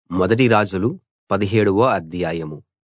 మొదటి రాజులు పదిహేడవ అధ్యాయం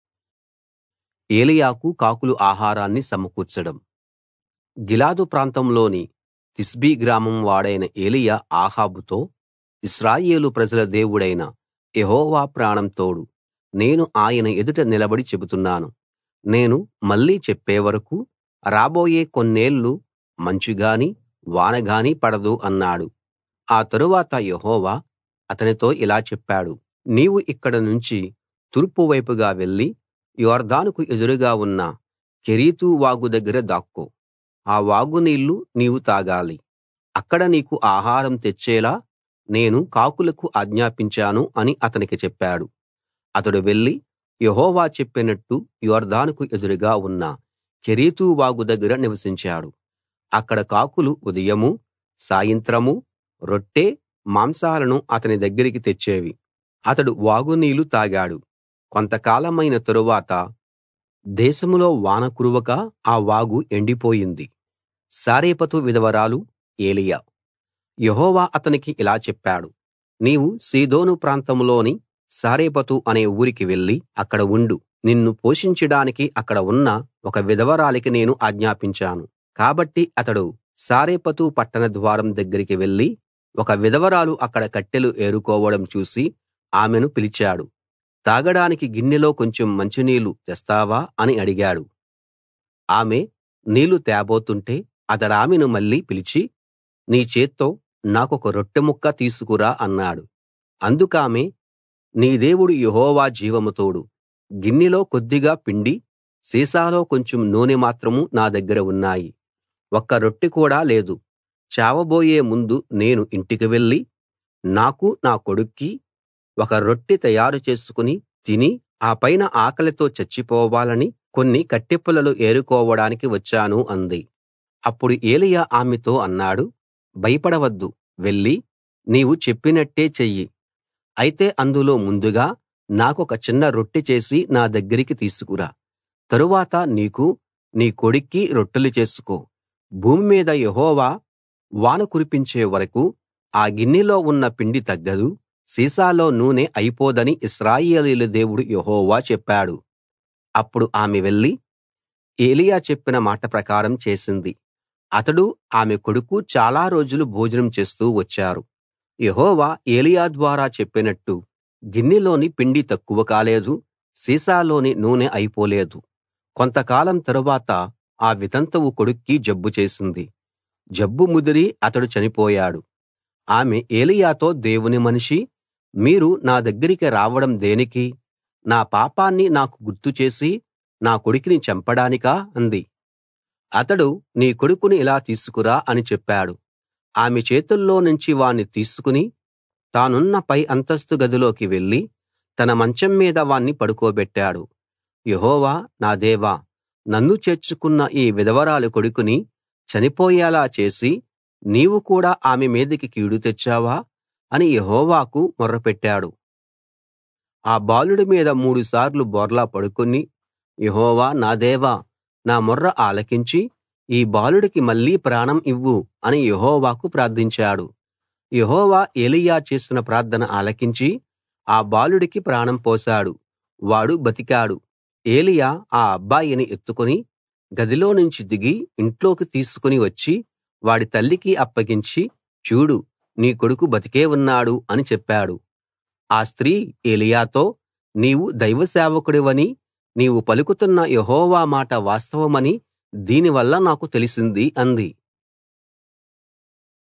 ఏలీయాకు కాకులు ఆహారాన్ని సమకూర్చడం గిలాదు ప్రాంతంలోని తిష్బీ గ్రామం వాడైన ఏలీయా అహాబుతో ఇశ్రాయేలు ప్రజల దేవుడైన యెహోవా ప్రాణం తోడు నేను ఆయన ఎదుట నిలబడి చెబుతున్నాను నేను మళ్ళీ చెప్పే వరకూ రాబోయే కొన్నేళ్ళు మంచు గానీ వాన గానీ పడదు అన్నాడు ఆ తరువాత యెహోవా అతనితో ఇలా చెప్పాడు నీవు ఇక్కడ నుంచి తూర్పు వైపుగా వెళ్లి యొర్దానుకు ఎదురుగా ఉన్న కెరీతు వాగు దగ్గర దాక్కో ఆ వాగు నీళ్లు నీవు తాగాలి అక్కడ నీకు ఆహారం తెచ్చేలా నేను కాకులకు ఆజ్ఞాపించాను అని అతనికి చెప్పాడు అతడు వెళ్లి యెహోవా చెప్పినట్టు యొర్దానుకు ఎదురుగా ఉన్న కెరీతు వాగు దగ్గర నివసించాడు అక్కడ కాకులు ఉదయమూ సాయంత్రమూ రొట్టె మాంసాలను అతని దగ్గరికి తెచ్చేవి అతడు వాగు నీళ్లు తాగాడు కొంతకాలమైన తరువాత దేశంలో వాన కురవక ఆ వాగు ఎండిపోయింది సారెపతు విధవరాలు ఏలీయా యెహోవా అతనికి ఇలా చెప్పాడు నీవు సీదోను ప్రాంతంలోని సారెపతు అనే ఊరికి వెళ్లి అక్కడ ఉండు నిన్ను పోషించడానికి అక్కడ ఉన్న ఒక విధవరాలికి నేను ఆజ్ఞాపించాను కాబట్టి అతడు సారెపతు పట్టణ ద్వారం దగ్గరికి వెళ్లి ఒక విధవరాలు అక్కడ కట్టెలు ఏరుకోవడం చూసి ఆమెను పిలిచాడు తాగడానికి గిన్నెలో కొంచెం మంచినీళ్లు తెస్తావా అని అడిగాడు ఆమె నీళ్లు తేబోతుంటే అతడామెను మళ్ళీ పిలిచి నీ చేత్తో నాకొక రొట్టె ముక్క తీసుకురా అన్నాడు అందుకామె నీ దేవుడు యెహోవా జీవం తోడు గిన్నెలో కొద్దిగా పిండి సీసాలో కొంచెం నూనె మాత్రం నా దగ్గర ఉన్నాయి ఒక్క రొట్టె కూడా లేదు చావబోయే ముందు నేను ఇంటికి వెళ్లి నాకు నా కొడుక్కీ ఒక రొట్టె తయారు చేసుకుని తిని ఆ పైన ఆకలితో చచ్చిపోవాలని కొన్ని కట్టెపుల్లలు ఏరుకోవడానికి వచ్చాను అంది అప్పుడు ఏలీయా ఆమెతో అన్నాడు భయపడవద్దు వెళ్లి నీవు చెప్పినట్టే చెయ్యి అయితే అందులో ముందుగా నాకొక చిన్న రొట్టె చేసి నా దగ్గరికి తీసుకురా తరువాత నీకు నీ కొడుక్కీ రొట్టెలు చేసుకో భూమి మీద యెహోవా వాన కురిపించే వరకూ ఆ గిన్నెలో ఉన్న పిండి తగ్గదు సీసాలో నూనె అయిపోదని ఇశ్రాయేలీయుల దేవుడు యెహోవా చెప్పాడు అప్పుడు ఆమె వెళ్లి ఏలీయా చెప్పిన మాట ప్రకారం చేసింది అతడు ఆమె కొడుకు చాలా రోజులు భోజనం చేస్తూ వచ్చారు యెహోవా ఏలీయా ద్వారా చెప్పినట్టు గిన్నెలోని పిండి తక్కువ కాలేదు సీసాలోని నూనె అయిపోలేదు కొంతకాలం తరువాత ఆ వితంతువు కొడుక్కి జబ్బు చేసింది జబ్బు ముదిరి అతడు చనిపోయాడు ఆమె ఏలీయాతో దేవుని మనిషీ మీరు నా దగ్గరికి రావడం దేనికి నా పాపాన్ని నాకు గుర్తు చేసి నా కొడుకుని చంపడానికా అంది అతడు నీ కొడుకుని ఇలా తీసుకురా అని చెప్పాడు ఆమె చేతుల్లో నుంచి వాణ్ణి తీసుకుని తానున్న పై అంతస్తు గదిలోకి వెళ్లి తన మంచం మీద వాణ్ణి పడుకోబెట్టాడు యెహోవా నా దేవా నన్ను చేర్చుకున్న ఈ విధవరాలి కొడుకుని చనిపోయేలా చేసి నీవు కూడా ఆమె మీదికి కీడు తెచ్చావా అని యెహోవాకు మొర్రపెట్టాడు ఆ బాలుడి మీద మూడుసార్లు బోర్లా పడుకుని యెహోవా నా దేవా నా మొర్ర ఆలకించి ఈ బాలుడికి మళ్ళీ ప్రాణం ఇవ్వు అని యెహోవాకు ప్రార్థించాడు యెహోవా ఏలీయా చేసిన ప్రార్థన ఆలకించి ఆ బాలుడికి ప్రాణం పోశాడు వాడు బతికాడు ఏలీయా ఆ అబ్బాయిని ఎత్తుకుని గదిలో నుంచి దిగి ఇంట్లోకి తీసుకుని వచ్చి వాడి తల్లికి అప్పగించి చూడు నీ కొడుకు బతికే ఉన్నాడు అని చెప్పాడు ఆ స్త్రీ ఏలీయాతో నీవు దైవ సేవకుడివని నీవు పలుకుతున్న యెహోవా మాట వాస్తవమని దీనివల్ల నాకు తెలిసింది అంది